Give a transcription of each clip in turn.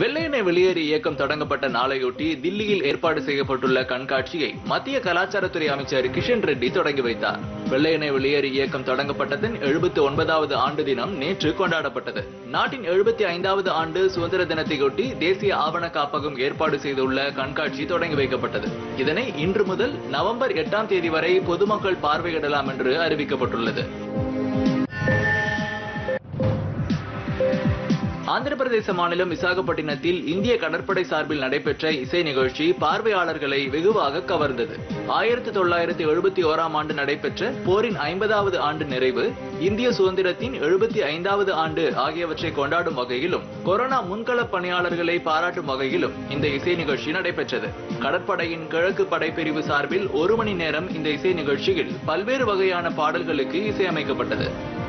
வெள்ளையனை வெளியேறு இயக்கம் தொடங்கப்பட்ட நாளையொட்டி தில்லியில் ஏற்பாடு செய்யப்பட்டுள்ள கண்காட்சியை மத்திய கலாச்சாரத்துறை அமைச்சர் கிஷன் ரெட்டி தொடங்கி வைத்தார் வெள்ளையனை வெளியேறு இயக்கம் தொடங்கப்பட்டதன் எழுபத்தி ஒன்பதாவது ஆண்டு தினம் நேற்று கொண்டாடப்பட்டது நாட்டின் எழுபத்தி ஐந்தாவது ஆண்டு சுதந்திர தினத்தையொட்டி தேசிய ஆவண காப்பகம் ஏற்பாடு செய்துள்ள கண்காட்சி தொடங்கி வைக்கப்பட்டது இதனை இன்று முதல் நவம்பர் எட்டாம் தேதி வரை பொதுமக்கள் பார்வையிடலாம் என்று அறிவிக்கப்பட்டுள்ளது ஆந்திர பிரதேச மாநிலம் விசாகப்பட்டினத்தில் இந்திய கடற்படை சார்பில் நடைபெற்ற இசை நிகழ்ச்சி பார்வையாளர்களை வெகுவாக கவர்ந்தது ஆயிரத்தி தொள்ளாயிரத்தி எழுபத்தி ஓராம் ஆண்டு நடைபெற்ற போரின் ஐம்பதாவது ஆண்டு நிறைவு இந்திய சுதந்திரத்தின் எழுபத்தி ஐந்தாவது ஆண்டு ஆகியவற்றை கொண்டாடும் வகையிலும் கொரோனா முன்கள பணியாளர்களை பாராட்டும் வகையிலும் இந்த இசை நிகழ்ச்சி நடைபெற்றது கடற்படையின் கிழக்கு படைப்பிரிவு சார்பில் ஒரு மணி நேரம் இந்த இசை நிகழ்ச்சியில் பல்வேறு வகையான பாடல்களுக்கு இசையமைக்கப்பட்டது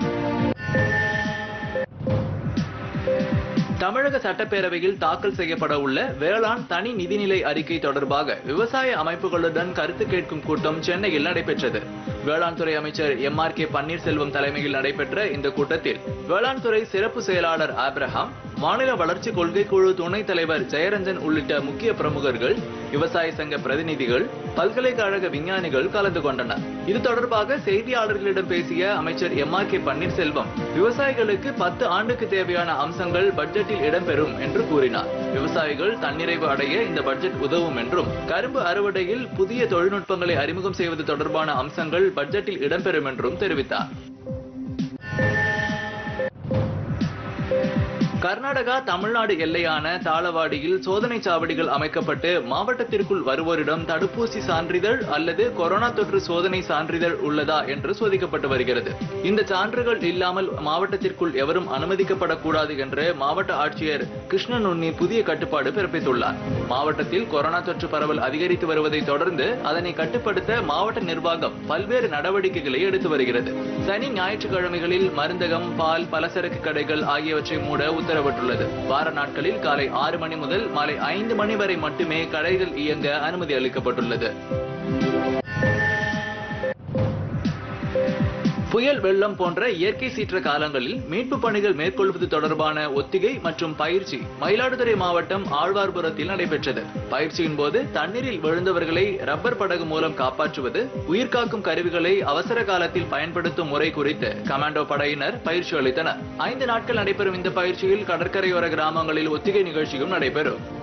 தமிழக சட்டப்பேரவையில் தாக்கல் செய்யப்பட உள்ள வேளாண் தனி நிதிநிலை அறிக்கை தொடர்பாக விவசாய அமைப்புகளுடன் கருத்து கேட்கும் கூட்டம் சென்னையில் நடைபெற்றது வேளாண் துறை அமைச்சர் எம் ஆர் கே பன்னீர்செல்வம் தலைமையில் நடைபெற்ற இந்த கூட்டத்தில் வேளாண் துறை சிறப்பு செயலாளர் ஆப்ரஹாம் மாநில வளர்ச்சி கொள்கை குழு துணைத் தலைவர் ஜெயரஞ்சன் உள்ளிட்ட முக்கிய பிரமுகர்கள் விவசாய சங்க பிரதிநிதிகள் பல்கலைக்கழக விஞ்ஞானிகள் கலந்து கொண்டனர் இது தொடர்பாக செய்தியாளர்களிடம் பேசிய அமைச்சர் எம் ஆர் கே பன்னீர்செல்வம் விவசாயிகளுக்கு பத்து ஆண்டுக்கு தேவையான அம்சங்கள் பட்ஜெட்டில் இடம்பெறும் என்று கூறினார் விவசாயிகள் தன்னிறைவு அடைய இந்த பட்ஜெட் உதவும் என்றும் கரும்பு அறுவடையில் புதிய தொழில்நுட்பங்களை அறிமுகம் செய்வது தொடர்பான அம்சங்கள் பட்ஜெட்டில் இடம்பெறும் என்றும் தெரிவித்தார் கர்நாடகா தமிழ்நாடு எல்லையான தாளவாடியில் சோதனை சாவடிகள் அமைக்கப்பட்டு மாவட்டத்திற்குள் வருவோரிடம் தடுப்பூசி சான்றிதழ் அல்லது கொரோனா தொற்று சோதனை சான்றிதழ் உள்ளதா என்று சோதிக்கப்பட்டு வருகிறது இந்த சான்றுகள் இல்லாமல் மாவட்டத்திற்குள் எவரும் அனுமதிக்கப்படக்கூடாது என்று மாவட்ட ஆட்சியர் கிருஷ்ணன் உன்னி புதிய கட்டுப்பாடு பிறப்பித்துள்ளார் மாவட்டத்தில் கொரோனா தொற்று பரவல் அதிகரித்து வருவதை தொடர்ந்து அதனை கட்டுப்படுத்த மாவட்ட நிர்வாகம் பல்வேறு நடவடிக்கைகளை எடுத்து வருகிறது சனி ஞாயிற்றுக்கிழமைகளில் மருந்தகம் பால் பலசரக்கு கடைகள் ஆகியவற்றை மூட உத்தரவிட்டுள்ளது வார நாட்களில் காலை ஆறு மணி முதல் மாலை ஐந்து மணி வரை மட்டுமே கடைகள் இயங்க அனுமதி அளிக்கப்பட்டுள்ளது புயல் வெள்ளம் போன்ற இயற்கை சீற்ற காலங்களில் மீட்பு பணிகள் மேற்கொள்வது தொடர்பான ஒத்திகை மற்றும் பயிற்சி மயிலாடுதுறை மாவட்டம் ஆழ்வார்புரத்தில் நடைபெற்றது பயிற்சியின் போது தண்ணீரில் விழுந்தவர்களை ரப்பர் படகு மூலம் காப்பாற்றுவது உயிர்காக்கும் கருவிகளை அவசர காலத்தில் பயன்படுத்தும் முறை குறித்து கமாண்டோ படையினர் பயிற்சி அளித்தனர் ஐந்து நாட்கள் நடைபெறும் இந்த பயிற்சியில் கடற்கரையோர கிராமங்களில் ஒத்திகை நிகழ்ச்சியும் நடைபெறும்